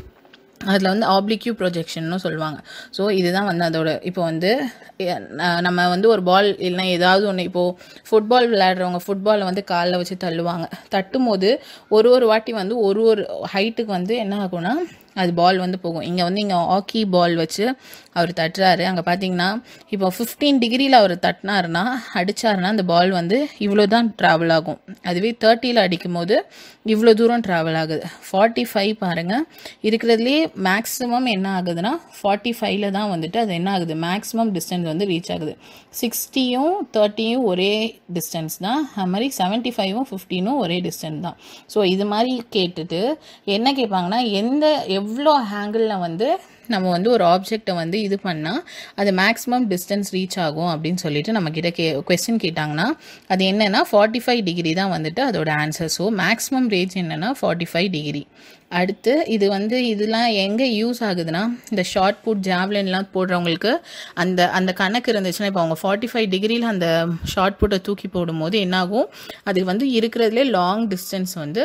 அதில் வந்து ஆப்ளிக்யூ ப்ரொஜெக்ஷன்னு சொல்லுவாங்க ஸோ இதுதான் வந்து அதோட இப்போ வந்து எ- ந- நம்ம வந்து ஒரு பால் இல்லைனா ஏதாவது ஒன்று இப்போது ஃபுட்பால் விளையாடுறவங்க ஃபுட்பாலை வந்து காலில் வச்சு தள்ளுவாங்க தட்டும் போது ஒரு ஒரு வாட்டி வந்து ஒரு ஒரு ஹைட்டுக்கு வந்து என்ன ஆகும்னா அது பால் வந்து போகும் இங்கே வந்து இங்கே ஹாக்கி பால் வச்சு அவர் தட்டுறாரு அங்கே பார்த்தீங்கன்னா இப்போ ஃபிஃப்டீன் டிகிரியில் அவர் தட்டினாருன்னா அடிச்சாருன்னா அந்த பால் வந்து இவ்வளோ தான் ட்ராவல் ஆகும் அதுவே தேர்ட்டியில் அடிக்கும் போது இவ்வளோ தூரம் ட்ராவல் ஆகுது ஃபார்ட்டி ஃபைவ் பாருங்கள் இருக்கிறதுலே மேக்ஸிமம் என்ன ஆகுதுன்னா ஃபார்ட்டி ஃபைவ்ல தான் வந்துட்டு அது என்ன ஆகுது மேக்ஸிமம் டிஸ்டன்ஸ் வந்து ரீச் ஆகுது சிக்ஸ்டியும் தேர்ட்டியும் ஒரே டிஸ்டன்ஸ் தான் அது மாதிரி செவன்ட்டி ஃபைவும் ஃபிஃப்டீனும் ஒரே டிஸ்டன்ஸ் தான் ஸோ இது மாதிரி கேட்டுட்டு என்ன கேட்பாங்கன்னா எந்த எவ்வளோ ஆங்கிளில் வந்து நம்ம வந்து ஒரு ஆப்ஜெக்டை வந்து இது பண்ணால் அது மேக்ஸிமம் டிஸ்டன்ஸ் ரீச் ஆகும் அப்படின்னு சொல்லிட்டு நம்ம கிட்ட கே கொஸ்டின் கேட்டாங்கன்னா அது என்னென்னா ஃபார்ட்டி ஃபைவ் டிகிரி தான் வந்துட்டு அதோட ஆன்சர் ஸோ மேக்ஸிமம் ரேஞ்ச் என்னென்னா ஃபார்ட்டி ஃபைவ் டிகிரி அடுத்து இது வந்து இதெல்லாம் எங்கே யூஸ் ஆகுதுன்னா இந்த ஷார்ட் புட் ஜாவ்லின்லாம் போடுறவங்களுக்கு அந்த அந்த கணக்கு இருந்துச்சுன்னா இப்போ அவங்க ஃபார்ட்டி ஃபைவ் டிகிரியில் அந்த ஷார்ட் புட்டை தூக்கி போடும்போது என்னாகும் அது வந்து இருக்கிறதுலே லாங் டிஸ்டன்ஸ் வந்து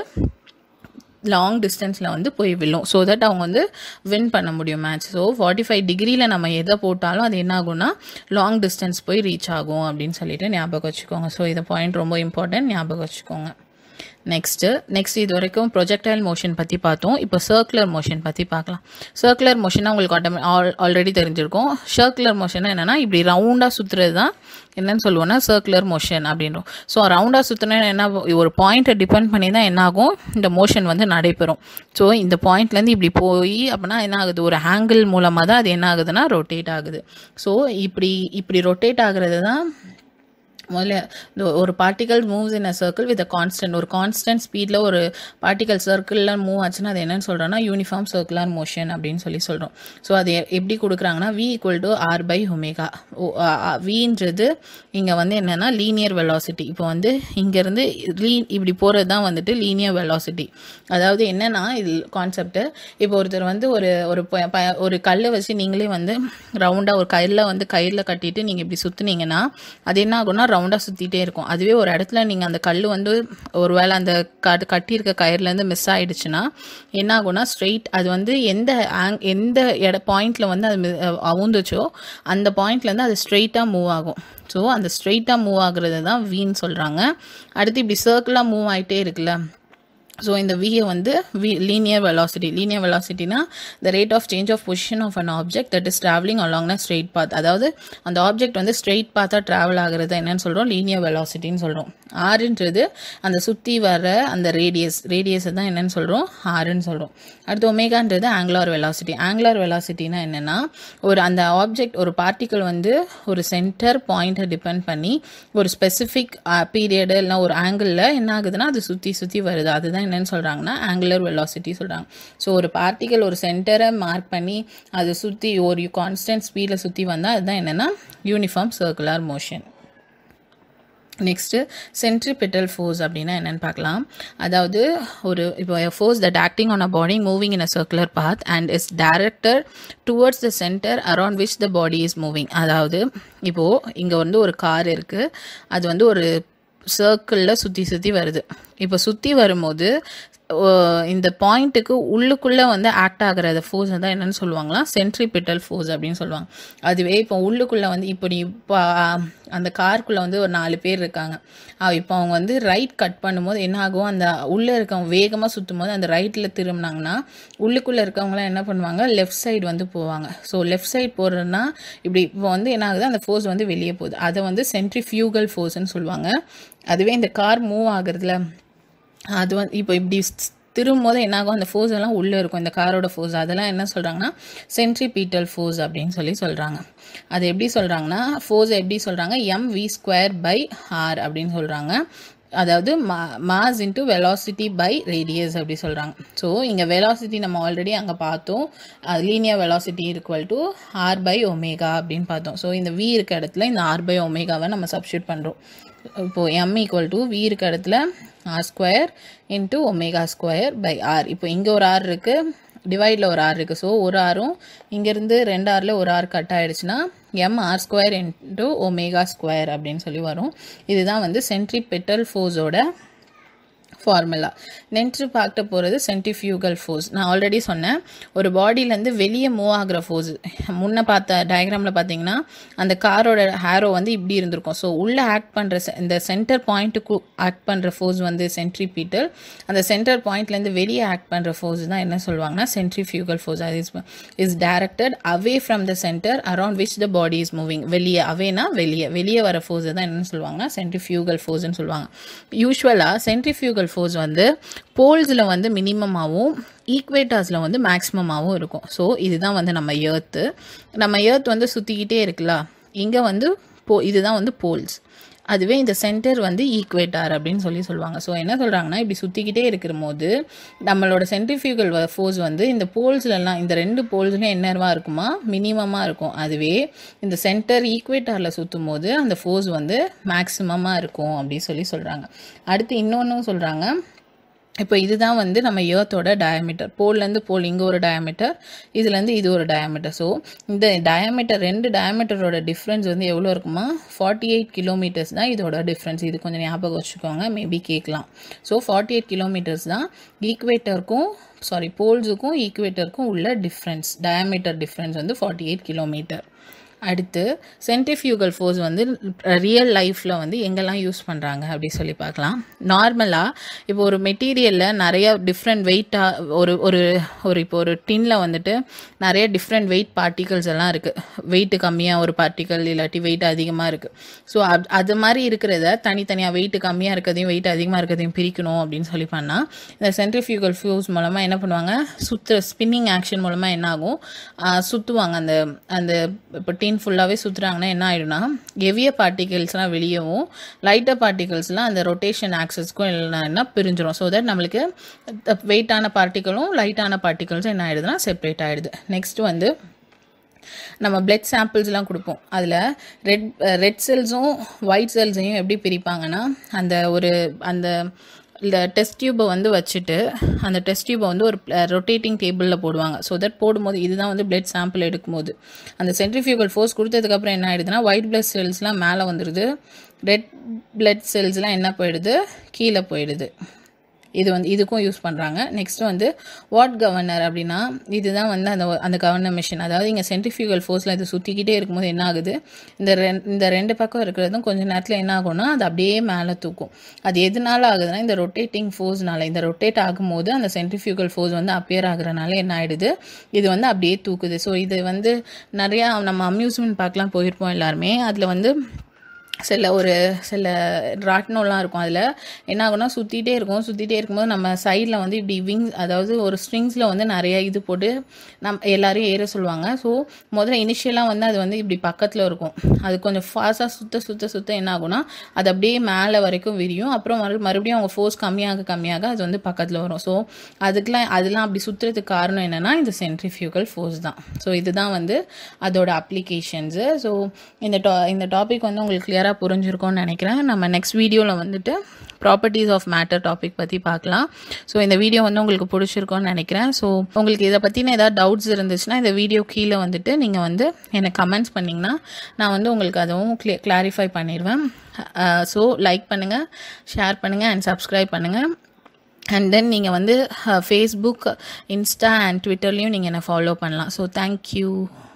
லாங் டிஸ்டன்ஸில் வந்து போய் விழும் ஸோ தட் அவங்க வந்து வின் பண்ண முடியும் மேட்ச் ஸோ ஃபார்ட்டி ஃபைவ் டிகிரியில் நம்ம எதை போட்டாலும் அது என்ன ஆகும்னா லாங் டிஸ்டன்ஸ் போய் ரீச் ஆகும் அப்படின்னு சொல்லிட்டு ஞாபகம் வச்சுக்கோங்க ஸோ இந்த பாயிண்ட் ரொம்ப இம்பார்ட்டன்ட் ஞாபகம் வச்சுக்கோங்க நெக்ஸ்ட்டு நெக்ஸ்ட் இது வரைக்கும் ப்ரொஜெக்டைல் மோஷன் பற்றி பார்த்தோம் இப்போ சர்க்குலர் மோஷன் பற்றி பார்க்கலாம் சர்க்குலர் மோஷனா உங்களுக்கு ஆட்டோமே ஆல் ஆல்ரெடி தெரிஞ்சிருக்கும் சர்க்குலர் மோஷனா என்னென்னா இப்படி ரவுண்டாக சுற்றுறது தான் என்னன்னு சொல்லுவோம்னா சர்க்குலர் மோஷன் அப்படின்றோம் ஸோ ரவுண்டாக சுற்றினா என்ன ஒரு பாயிண்ட்டை டிபெண்ட் பண்ணி தான் என்ன ஆகும் இந்த மோஷன் வந்து நடைபெறும் ஸோ இந்த பாயிண்ட்லேருந்து இப்படி போய் அப்படின்னா என்ன ஆகுது ஒரு ஆங்கிள் மூலமாக தான் அது என்ன ஆகுதுன்னா ரொட்டேட் ஆகுது ஸோ இப்படி இப்படி ரொட்டேட் ஆகுறது தான் முதல்ல இந்த ஒரு particle moves in a circle with a constant ஒரு கான்ஸ்டன்ட் ஸ்பீடில் ஒரு பார்ட்டிகல் சர்க்கிளில் மூவ் ஆச்சுன்னா அது என்னன்னு சொல்கிறோன்னா யூனிஃபார்ம் சர்க்குலர் மோஷன் அப்படின்னு சொல்லி சொல்கிறோம் ஸோ அது எ- எப்படி கொடுக்குறாங்கன்னா V equal to R by omega வின்றது இங்கே வந்து என்னென்னா லீனியர் வெலாசிட்டி இப்போ வந்து இங்கேருந்து லீ இப்படி போகிறது தான் வந்துட்டு லீனியர் வெலாசிட்டி அதாவது என்னென்னா இது கான்செப்ட்டு இப்போ ஒருத்தர் வந்து ஒரு ஒரு ப- ப- ஒரு கல்லை வச்சு நீங்களே வந்து ரவுண்டாக ஒரு கயிறில் வந்து கயிறில் கட்டிட்டு நீங்கள் இப்படி சுற்றுனீங்கன்னா அது என்ன ஆகும்னா ரவுண்டாக சுற்றிட்டே இருக்கும் அதுவே ஒரு இடத்துல நீங்கள் அந்த கல் வந்து ஒருவேளை அந்த கட் கட்டியிருக்க கயிறுலேருந்து மிஸ் ஆயிடுச்சுன்னா என்ன ஆகும்னா ஸ்ட்ரெயிட் அது வந்து எந்த ஆங் எந்த இட பாயிண்டில் வந்து அது மி- அஹ் அவுந்துச்சோ அந்த பாயிண்ட்லேருந்து அது ஸ்ட்ரெயிட்டாக மூவ் ஆகும் ஸோ அந்த ஸ்ட்ரெயிட்டாக மூவ் ஆகுறது தான் வீன்னு சொல்கிறாங்க அடுத்து இப்படி சர்க்கிளாக மூவ் ஆகிட்டே இருக்குல்ல ஸோ இந்த வியை வந்து வி லீனியர் வெலாசிட்டி லீனியர் வெலாசிட்டினா the rate of change of position of an object that is travelling along a straight path அதாவது அந்த ஆப்ஜெக்ட் வந்து ஸ்ட்ரெயிட் பாத்தாக ட்ராவல் ஆகுறது என்னன்னு சொல்கிறோம் லீனியர் வெலாசிட்டின்னு சொல்கிறோம் ஆறுன்றது அந்த சுற்றி வர அந்த ரேடியஸ் ரேடியஸை தான் என்னன்னு சொல்கிறோம் ஆறுன்னு சொல்கிறோம் அடுத்து ஒமேகான்றது ஆங்குலார் வெலாசிட்டி ஆங்குலார் வெலாசிட்டினா என்னென்னா ஒரு அந்த ஆப்ஜெக்ட் ஒரு பார்ட்டிக்கல் வந்து ஒரு சென்டர் பாயிண்ட்டை டிபெண்ட் பண்ணி ஒரு ஸ்பெசிஃபிக் பீரியடு இல்லை ஒரு ஆங்கிளில் என்ன ஆகுதுன்னா அது சுற்றி சுற்றி வருது அதுதான் என்னன்னு சொல்கிறாங்கன்னா ஆங்குலர் வெலாசிட்டி சொல்கிறாங்க ஸோ ஒரு பார்ட்டிக்கல் ஒரு சென்டரை மார்க் பண்ணி அதை சுற்றி ஒரு கான்ஸ்டன்ட் ஸ்பீடில் சுற்றி வந்தால் அதுதான் என்னென்னா uniform circular motion next centripetal force அப்படின்னா என்னன்னு பார்க்கலாம் அதாவது ஒரு இப்போ force that acting on a body moving in a circular path and is directed towards the centre around which the body is moving அதாவது இப்போது இங்கே வந்து ஒரு கார் இருக்குது அது வந்து ஒரு சர்க்கிளில் சுற்றி சுற்றி வருது இப்போ சுற்றி வரும்போது ஓ, இந்த பாயிண்ட்டுக்கு உள்ளுக்குள்ளே வந்து ஆக்ட் ஆகிற ஃபோர்ஸ் தான் என்னன்னு சொல்லுவாங்களா சென்ட்ரிபிட்டல் ஃபோர்ஸ் அப்படின்னு சொல்லுவாங்க அதுவே இப்போ உள்ளுக்குள்ளே வந்து இப்போ நீ இப்போ அந்த காருக்குள்ளே வந்து ஒரு நாலு பேர் இருக்காங்க அஹ் இப்போ அவங்க வந்து ரைட் கட் பண்ணும்போது என்ன ஆகும் அந்த உள்ளே இருக்கவங்க வேகமாக சுற்றும் போது அந்த ரைட்டில் திரும்பினாங்கன்னா உள்ளுக்குள்ளே இருக்கவங்களாம் என்ன பண்ணுவாங்க லெஃப்ட் சைடு வந்து போவாங்க ஸோ லெஃப்ட் சைடு போகிறதுனா இப்படி இப்போ வந்து என்ன ஆகுது அந்த ஃபோர்ஸ் வந்து வெளியே போகுது அதை வந்து சென்ட்ரிஃபியூகல் ஃபோர்ஸ்னு சொல்லுவாங்க அதுவே இந்த கார் மூவ் ஆகுறதுல அது வந்து இப்போ இப்படி ஸ்- திரும்பும்போது என்ன ஆகும் அந்த ஃபோர்ஸ் எல்லாம் உள்ளே இருக்கும் இந்த காரோட ஃபோர்ஸ் அதெல்லாம் என்ன சொல்கிறாங்கன்னா சென்ட்ரிபீட்டல் ஃபோர்ஸ் அப்படின்னு சொல்லி சொல்கிறாங்க அது எப்படி சொல்கிறாங்கன்னா ஃபோர்ஸ் எப்படி சொல்கிறாங்க M V square by R அப்படின்னு சொல்கிறாங்க அதாவது மா mass into velocity by radius அப்படி சொல்கிறாங்க ஸோ இங்கே வெலாசிட்டி நம்ம ஆல்ரெடி அங்கே பார்த்தோம் linear velocity equal to R by omega அப்படின்னு பார்த்தோம் ஸோ இந்த வி இருக்க இடத்துல இந்த ஆர் பை ஒமேகாவை நம்ம சப்ஸ்டியூட் பண்ணுறோம் இப்போது எம் ஈக்குவல் டு வி இருக்க இடத்துல R square into omega square by R இப்போ இங்கே ஒரு ஆர் இருக்குது டிவைடில் ஒரு ஆர் இருக்குது ஸோ ஒரு ஆரும் இங்கேருந்து ரெண்டு ஆரில் ஒரு ஆர் கட் ஆயிடுச்சுன்னா M R square into omega square அப்படின்னு சொல்லி வரும் இதுதான் வந்து சென்ட்ரிபெட்டல் ஃபோர்ஸோட ஃபார்முலா நெக்ஸ்ட் பார்க்க போகிறது சென்ட்ரிஃபியூகல் ஃபோர்ஸ் நான் ஆல்ரெடி சொன்னேன் ஒரு பாடியிலேருந்து வெளியே மூவ் ஆகுற ஃபோர்ஸ் முன்ன பார்த்த டயக்ராமில் பார்த்தீங்கன்னா அந்த காரோட ஹேரோ வந்து இப்படி இருந்திருக்கும் ஸோ உள்ளே ஆக்ட் பண்ணுற இந்த சென்டர் பாயிண்ட்டுக்கு ஆக்ட் பண்ணுற ஃபோர்ஸ் வந்து சென்ட்ரிபீட்டல் அந்த சென்டர் பாயிண்ட்லேருந்து வெளியே ஆக்ட் பண்ணுற ஃபோர்ஸ் தான் என்ன சொல்லுவாங்கன்னா சென்ட்ரிஃபியூகல் ஃபோர்ஸ் அது is is directed away from the centre around which the body is moving வெளியே அவேனா வெளியே வெளியே வர ஃபோர்ஸ் தான் என்னன்னு சொல்லுவாங்கன்னா சென்ட்ரிஃபியூகல் ஃபோர்ஸ்னு சொல்லுவாங்க யூஸ்வலாக சென்ட்ரிஃபியூகல் ஃபோர்ஸ் வந்து போல்ஸில் வந்து மினிமமாகவும் ஈக்குவேட்டர்ஸில் வந்து மேக்ஸிமமாகவும் இருக்கும் ஸோ இதுதான் வந்து நம்ம ஏர்த்து நம்ம ஏர்த் வந்து சுற்றிக்கிட்டே இருக்குல்ல இங்கே வந்து போ இதுதான் வந்து போல்ஸ் அதுவே இந்த சென்டர் வந்து ஈக்குவேட்டார் அப்படின்னு சொல்லி சொல்லுவாங்க ஸோ என்ன சொல்கிறாங்கன்னா இப்படி சுற்றிக்கிட்டே இருக்கிற போது நம்மளோட சென்ட்ரிஃபியூகல் ஃபோர்ஸ் வந்து இந்த போல்ஸ்லலாம் இந்த ரெண்டு போல்ஸ்லையும் என்னவா இருக்குமா மினிமமாக இருக்கும் அதுவே இந்த சென்டர் ஈக்குவேட்டாரில் சுற்றும் போது அந்த ஃபோர்ஸ் வந்து மேக்ஸிமமாக இருக்கும் அப்படின்னு சொல்லி சொல்கிறாங்க அடுத்து இன்னொன்றும் சொல்கிறாங்க இப்போ இதுதான் வந்து நம்ம ஏர்த்தோட டயமீட்டர் போல்லேருந்து போல் இங்கே ஒரு டயமீட்டர் இதுலேருந்து இது ஒரு டயமீட்டர் ஸோ இந்த டயமீட்டர் ரெண்டு டயமீட்டரோட டிஃப்ரென்ஸ் வந்து எவ்வளோ இருக்குமா ஃபார்ட்டி எயிட் கிலோமீட்டர்ஸ் தான் இதோட டிஃப்ரென்ஸ் இது கொஞ்சம் ஞாபகம் வச்சுக்கோங்க மேபி கேட்கலாம் ஸோ ஃபார்ட்டி எயிட் கிலோமீட்டர்ஸ் தான் ஈக்குவேட்டருக்கும் சாரி போல்ஸுக்கும் ஈக்குவேட்டருக்கும் உள்ள டிஃப்ரென்ஸ் டயமீட்டர் டிஃப்ரென்ஸ் வந்து ஃபார்ட்டி எயிட் கிலோமீட்டர் அடுத்து சென்ட்ரிஃபியூகல் ஃபோர்ஸ் வந்து ரியல் லைஃப்பில் வந்து எங்கெல்லாம் யூஸ் பண்ணுறாங்க அப்படி சொல்லி பார்க்கலாம் நார்மலாக இப்போ ஒரு மெட்டீரியலில் நிறைய டிஃப்ரெண்ட் வெயிட்டாக ஒரு ஒரு ஒரு இப்போ ஒரு டின்னில் வந்துட்டு நிறைய டிஃப்ரெண்ட் வெயிட் பார்ட்டிகல்ஸ் எல்லாம் இருக்குது வெயிட் கம்மியாக ஒரு பார்ட்டிகல் இல்லாட்டி வெயிட் அதிகமாக இருக்குது ஸோ அது அது மாதிரி இருக்கிறத தனித்தனியாக வெயிட் கம்மியாக இருக்கிறதையும் வெயிட் அதிகமாக இருக்கிறதையும் பிரிக்கணும் அப்படின்னு சொல்லி பண்ணால் இந்த சென்ட்ரிஃபியூகல் ஃபியூஸ் மூலமாக என்ன பண்ணுவாங்க சுற்று ஸ்பின்னிங் ஆக்ஷன் மூலமாக என்ன ஆகும் ஆஹ் சுற்றுவாங்க அந்த அந்த இப்போ டின் பிளேன் ஃபுல்லாகவே சுற்றுறாங்கன்னா என்ன ஆகிடும்னா ஹெவிய பார்ட்டிகல்ஸ்லாம் வெளியவும் லைட்டர் பார்ட்டிகல்ஸ்லாம் அந்த ரொட்டேஷன் ஆக்சஸ்க்கும் இல்லைன்னா பிரிஞ்சிரும் ஸோ தட் நம்மளுக்கு வெயிட்டான பார்ட்டிகளும் லைட்டான பார்ட்டிகல்ஸும் என்ன ஆகிடுதுன்னா செப்பரேட் ஆகிடுது நெக்ஸ்ட் வந்து நம்ம பிளட் சாம்பிள்ஸ்லாம் கொடுப்போம் அதில் ரெட் ரெட் செல்ஸும் ஒயிட் செல்ஸையும் எப்படி பிரிப்பாங்கன்னா அந்த ஒரு அந்த இந்த டெஸ்ட் டியூப்பை வந்து வச்சுட்டு அந்த டெஸ்ட் டியூப்பை வந்து ஒரு ரொட்டேட்டிங் டேபிளில் போடுவாங்க ஸோ தட் போடும்போது இதுதான் வந்து பிளட் சாம்பிள் எடுக்கும்போது அந்த சென்ட்ரிஃபியூகல் ஃபோர்ஸ் கொடுத்ததுக்கப்புறம் என்ன ஆகிடுதுன்னா ஒயிட் பிளட் செல்ஸ்லாம் மேலே வந்துடுது ரெட் பிளட் செல்ஸ்லாம் என்ன போயிடுது கீழே போயிடுது இது வந்து இதுக்கும் யூஸ் பண்ணுறாங்க நெக்ஸ்ட் வந்து வாட் கவர்னர் அப்படின்னா இதுதான் வந்து அந்த அந்த கவர்னர் மிஷின் அதாவது இங்கே சென்ட்ரிஃபியூகல் ஃபோர்ஸில் இது சுற்றிக்கிட்டே இருக்கும்போது என்ன ஆகுது இந்த ரெண் இந்த ரெண்டு பக்கம் இருக்கிறதும் கொஞ்சம் நேரத்தில் என்ன ஆகும்னா அது அப்படியே மேலே தூக்கும் அது எதனால ஆகுதுன்னா இந்த ரொட்டேட்டிங் ஃபோர்ஸ்னால இந்த ரொட்டேட் ஆகும்போது அந்த சென்ட்ரிஃபியூகல் ஃபோர்ஸ் வந்து அப்பியர் ஆகுறனால என்ன ஆகிடுது இது வந்து அப்படியே தூக்குது ஸோ இது வந்து நிறையா நம்ம அம்யூஸ்மெண்ட் பார்க்கலாம் போயிருப்போம் எல்லாருமே அதில் வந்து சில ஒரு சில ராட்டினம்லாம் இருக்கும் அதில் என்ன ஆகும்னா சுற்றிட்டே இருக்கும் சுற்றிட்டே இருக்கும்போது நம்ம சைடில் வந்து இப்படி விங்ஸ் அதாவது ஒரு ஸ்ட்ரிங்ஸில் வந்து நிறைய இது போட்டு நம் எல்லாரையும் ஏற சொல்லுவாங்க ஸோ முதல்ல இனிஷியலாக வந்து அது வந்து இப்படி பக்கத்தில் இருக்கும் அது கொஞ்சம் ஃபாஸ்ட்டாக சுத்த சுத்த சுத்த என்ன ஆகும்னா அது அப்படியே மேலே வரைக்கும் விரியும் அப்புறம் மறு மறுபடியும் அவங்க ஃபோர்ஸ் கம்மியாக கம்மியாக அது வந்து பக்கத்தில் வரும் ஸோ அதுக்கெலாம் அதெல்லாம் அப்படி சுற்றுறதுக்கு காரணம் என்னென்னா இந்த சென்ட்ரிஃபியூகல் ஃபோர்ஸ் தான் ஸோ இதுதான் வந்து அதோட அப்ளிகேஷன்ஸு ஸோ இந்த டா இந்த டாபிக் வந்து உங்களுக்கு கிளியராக புரிஞ்சிருக்கும்னு நினைக்கிறேன் நம்ம நெக்ஸ்ட் வீடியோவில் வந்துட்டு ப்ராப்பர்ட்டிஸ் ஆஃப் மேட்டர் டாபிக் பற்றி பார்க்கலாம் ஸோ இந்த வீடியோ வந்து உங்களுக்கு பிடிச்சிருக்கோன்னு நினைக்கிறேன் ஸோ உங்களுக்கு இதை பற்றின ஏதாவது டவுட்ஸ் இருந்துச்சுன்னா இந்த வீடியோ கீழே வந்துட்டு நீங்கள் வந்து எனக்கு கமெண்ட்ஸ் பண்ணிங்கன்னா நான் வந்து உங்களுக்கு அதுவும் க்ளி கிளாரிஃபை பண்ணிடுவேன் ஸோ லைக் பண்ணுங்கள் ஷேர் பண்ணுங்கள் அண்ட் சப்ஸ்கிரைப் பண்ணுங்கள் அண்ட் தென் நீங்கள் வந்து ஃபேஸ்புக் இன்ஸ்டா அண்ட் ட்விட்டர்லேயும் நீங்கள் என்னை ஃபாலோ பண்ணலாம் ஸோ தேங்க்யூ